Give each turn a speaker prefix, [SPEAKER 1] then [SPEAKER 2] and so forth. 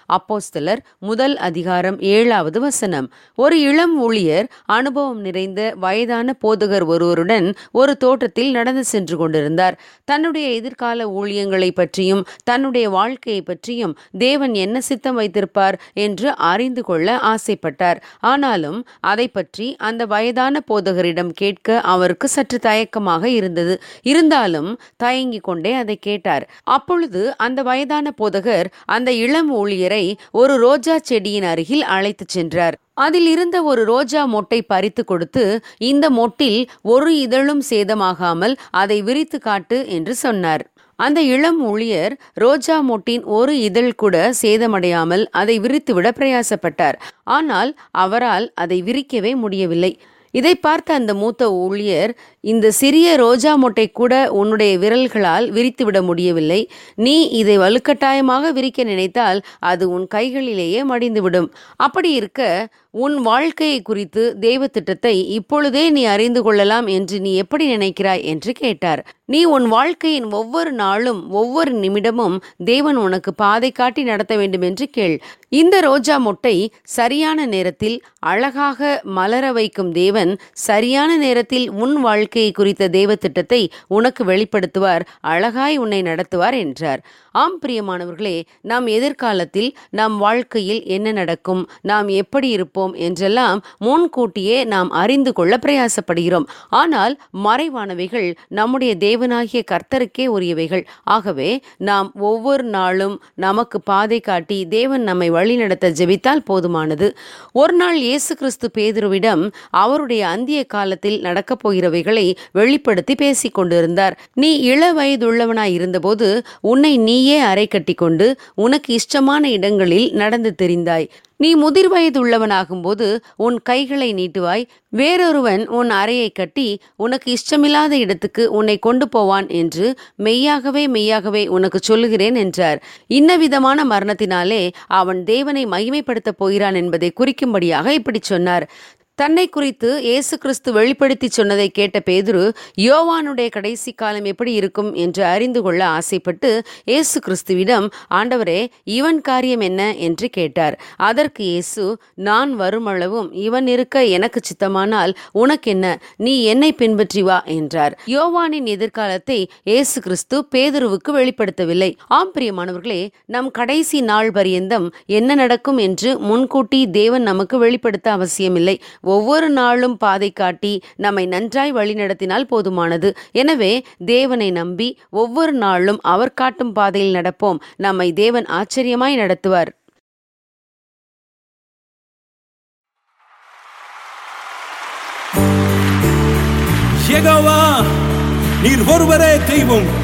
[SPEAKER 1] அப்போஸ்தலர் முதல் அதிகாரம் ஏழாவது வசனம் ஒரு இளம் ஊழியர் அனுபவம் நிறைந்த வயதான போதகர் ஒருவருடன் ஒரு தோட்டத்தில் நடந்து சென்று கொண்டிருந்தார் தன்னுடைய எதிர்கால ஊழியங்களை பற்றியும் தன்னுடைய வாழ்க்கையை பற்றியும் தேவன் என்ன சித்தம் வைத்திருப்பார் என்று அறிந்து கொள்ள ஆசைப்பட்டார் ஆனாலும் அதை பற்றி அந்த வயதான போதகரிடம் கேட்க அவருக்கு சற்று தயக்கமாக இருந்தது இருந்தாலும் தயங்கிக் கொண்டே அதை கேட்டார் அப்பொழுது அந்த வயதான போதகர் அந்த இளம் ஊழியரை ஒரு ரோஜா செடியின் அருகில் அழைத்துச் சென்றார் அதில் இருந்த ஒரு ரோஜா மொட்டை பறித்து கொடுத்து இந்த மொட்டில் ஒரு இதழும் சேதமாகாமல் அதை விரித்து காட்டு என்று சொன்னார் அந்த இளம் ஊழியர் ரோஜா மொட்டின் ஒரு இதழ் கூட சேதமடையாமல் அதை விரித்துவிட பிரயாசப்பட்டார் ஆனால் அவரால் அதை விரிக்கவே முடியவில்லை இதை பார்த்த அந்த மூத்த ஊழியர் இந்த சிறிய ரோஜா மொட்டை கூட உன்னுடைய விரல்களால் விரித்துவிட முடியவில்லை நீ இதை வலுக்கட்டாயமாக விரிக்க நினைத்தால் அது உன் கைகளிலேயே மடிந்துவிடும் அப்படி இருக்க உன் வாழ்க்கையை குறித்து தெய்வ திட்டத்தை இப்பொழுதே நீ அறிந்து கொள்ளலாம் என்று நீ எப்படி நினைக்கிறாய் என்று கேட்டார் நீ உன் வாழ்க்கையின் ஒவ்வொரு நாளும் ஒவ்வொரு நிமிடமும் தேவன் உனக்கு பாதை காட்டி நடத்த வேண்டும் என்று கேள் இந்த ரோஜா மொட்டை சரியான நேரத்தில் அழகாக மலர வைக்கும் தேவன் சரியான நேரத்தில் உன் வாழ்க்கையை குறித்த தேவ திட்டத்தை உனக்கு வெளிப்படுத்துவார் அழகாய் உன்னை நடத்துவார் என்றார் ஆம் பிரியமானவர்களே நாம் எதிர்காலத்தில் நம் வாழ்க்கையில் என்ன நடக்கும் நாம் எப்படி இருப்போம் என்றெல்லாம் முன்கூட்டியே நாம் அறிந்து கொள்ள பிரயாசப்படுகிறோம் ஆனால் மறைவானவைகள் நம்முடைய தேவனாகிய கர்த்தருக்கே உரியவைகள் ஆகவே நாம் ஒவ்வொரு நாளும் நமக்கு பாதை காட்டி தேவன் நம்மை வழிநடத்த ஜெபித்தால் போதுமானது ஒரு நாள் இயேசு கிறிஸ்து பேதுருவிடம் அவருடைய அந்திய காலத்தில் நடக்கப் போகிறவைகளை வெளிப்படுத்தி பேசிக் கொண்டிருந்தார் நீ இள வயதுள்ளவனாய் இருந்தபோது உன்னை நீயே அறை கட்டிக்கொண்டு உனக்கு இஷ்டமான இடங்களில் நடந்து தெரிந்தாய் நீ முதிர் வயதுள்ளவனாகும்போது உன் கைகளை நீட்டுவாய் வேறொருவன் உன் அறையை கட்டி உனக்கு இஷ்டமில்லாத இடத்துக்கு உன்னை கொண்டு போவான் என்று மெய்யாகவே மெய்யாகவே உனக்கு சொல்லுகிறேன் என்றார் இன்னவிதமான மரணத்தினாலே அவன் தேவனை மகிமைப்படுத்தப் போகிறான் என்பதை குறிக்கும்படியாக இப்படி சொன்னார் தன்னை குறித்து இயேசு கிறிஸ்து வெளிப்படுத்தி சொன்னதை கேட்ட பேதுரு யோவானுடைய கடைசி காலம் எப்படி இருக்கும் என்று அறிந்து கொள்ள ஆசைப்பட்டு இயேசு கிறிஸ்துவிடம் ஆண்டவரே இவன் காரியம் என்ன என்று கேட்டார் அதற்கு இயேசு நான் வருமளவும் இவன் இருக்க எனக்கு சித்தமானால் உனக்கென்ன நீ என்னை பின்பற்றி வா என்றார் யோவானின் எதிர்காலத்தை இயேசு கிறிஸ்து பேதுருவுக்கு வெளிப்படுத்தவில்லை ஆம் பிரியமானவர்களே நம் கடைசி நாள் பரியந்தம் என்ன நடக்கும் என்று முன்கூட்டி தேவன் நமக்கு வெளிப்படுத்த அவசியமில்லை ஒவ்வொரு நாளும் பாதை காட்டி நம்மை நன்றாய் வழிநடத்தினால் போதுமானது எனவே தேவனை நம்பி ஒவ்வொரு நாளும் அவர் காட்டும் பாதையில் நடப்போம் நம்மை தேவன் ஆச்சரியமாய் நடத்துவார்
[SPEAKER 2] யெகோவா நீர் ஒருவரே தெய்வம்